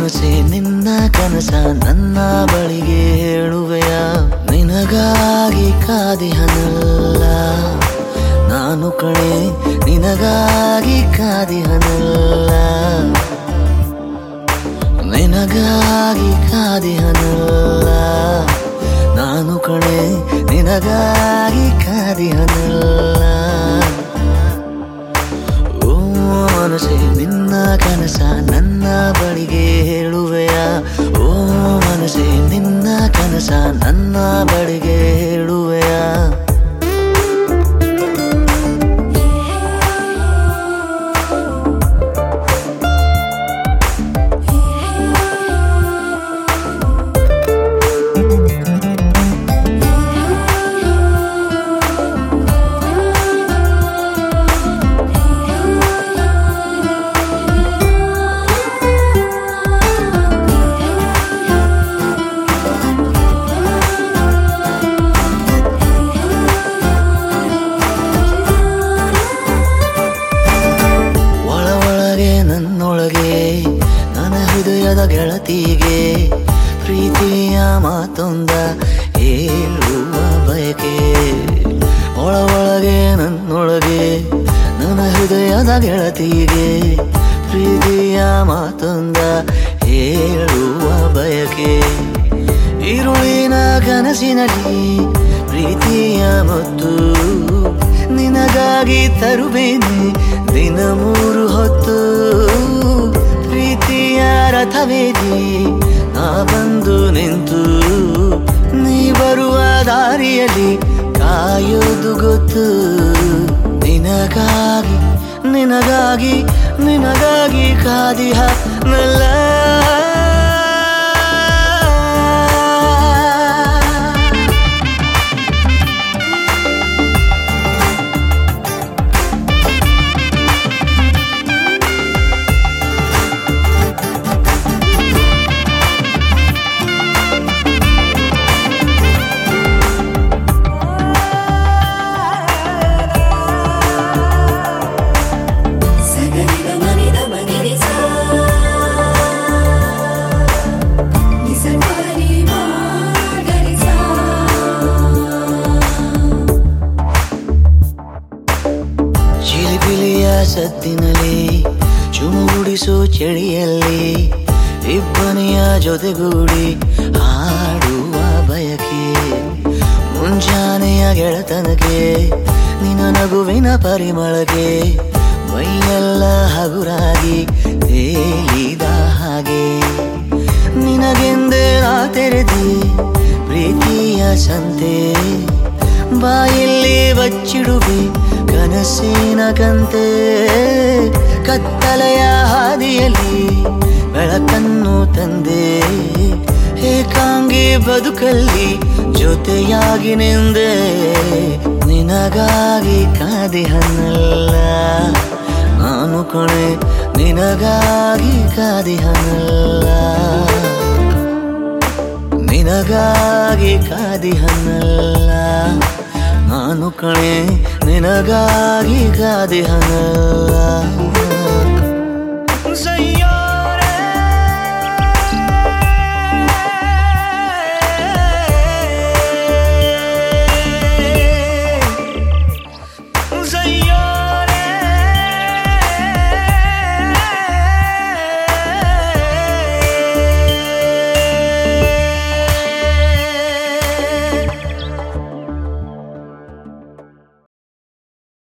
ಮನಸ್ಸೆ ನಿನ್ನ ಕನಸ ನನ್ನ ಬಳಿಗೆ ಹೇಳುವೆಯ ನಿನಗಾಗಿ ಕಾದಿಹನಲ್ಲ ನಾನು ಕಣೆ ನಿನಗಾಗಿ ಕಾದಿಹನಲ್ಲ ನಿನಗಾಗಿ ಕಾದಿಹನಲ್ಲ ನಾನು ಕಣೆ ನಿನಗಾಗಿ ಕಾದಿಹನಲ್ಲ ಓ ಮನಸ್ಸೆ ನಿನ್ನ ಕನಸ ನನ್ನ ಬಳಿಗೆ ಹೇಳುವೆಯ ಓ ಮನಸ್ಸೆ ನಿನ್ನ ಕನಸ ನನ್ನ ಬಳಿಗೆ ಹೇಳುವೆಯ ಒಳ ಒಳಗೆ ನನ್ನೊಳಗೆ ನನ್ನ ಹೃದಯದ ಗೆಳತಿಗೆ ಪ್ರೀತಿಯ ಮಾತೊಂದ ಹೇಳುವ ಬಯಕೆ ಒಳ ಒಳಗೆ ನನ್ನೊಳಗೆ ನನ್ನ ಹೃದಯದ ಗೆಳತಿಗೆ ಪ್ರೀತಿಯ ಮಾತೊಂದ ಹೇಳುವ ಬಯಕೆ ಈರುಳಿನ ಕನಸಿನಲ್ಲಿ ಪ್ರೀತಿಯ ಮತ್ತು ನಿನಗಾಗಿ ತರುವೇನೆ ದಿನ ಮೂರು ಹೊತ್ತು ಪ್ರೀತಿಯ ರಥವೇದಿ ನಾ ಬಂದು ನಿಂತು ನೀ ಬರುವ ದಾರಿಯಲ್ಲಿ ಕಾಯೋದು ಗೊತ್ತು ನಿನಗಾಗಿ ನಿನಗಾಗಿ ನಿನಗಾಗಿ ಕಾದಿಹ ನಲ್ಲ ಸಗರಿಗ ಮನಿದ ಮನಿದೆ ಸಾ ನಿಸರ್ಗರಿ ಮಾಗರಿ ಸಾ ಚಿಲಿಪಿಲಿಯ ಸದ್ದಿನಲ್ಲಿ ಚುಮುಗುಡಿಸೋ ಚಳಿಯಲ್ಲಿ ಇಬ್ಬನಿಯ ಜೊತೆಗೂಡಿ ಹಾಡುವ ಬಯಕೆ ಮುಂಜಾನೆಯ ಗೆಳತನಗೆ ನಿನ್ನ ನಗುವಿನ ಪರಿಮಳಗೆ ಮೈಯೆಲ್ಲ ಹಗುರಾಗಿ ತೇಲಿದ ಹಾಗೆ ನಿನಗೆಂದೇ ನಾ ತೆರೆದಿ ಪ್ರೀತಿಯ ಸಂತೆ ಬಾಯಲ್ಲಿ ಬಚ್ಚಿಡುವೆ ಕನಸಿನ ಕಂತೆ ಕತ್ತಲೆಯ ಹಾದಿಯಲ್ಲಿ ಬೆಳಕನ್ನು ತಂದೆ ಏಕಾಂಗಿ ಬದುಕಲ್ಲಿ ಜೊತೆಯಾಗಿ ನಿಂದೆ ನಿನಗಾಗಿ ಕಾದಿಹನಲ್ಲ ನಾನು ಕೊನೆ ನಿನಗಾಗಿ ಕಾದಿಹನಲ್ಲ ನಿನಗಾಗಿ ಕಾದಿಹನಲ್ಲ ನಾನು ಕಣೆ ನಿನಗಾಗಿ ಕಾದಿಹನಲ್ಲ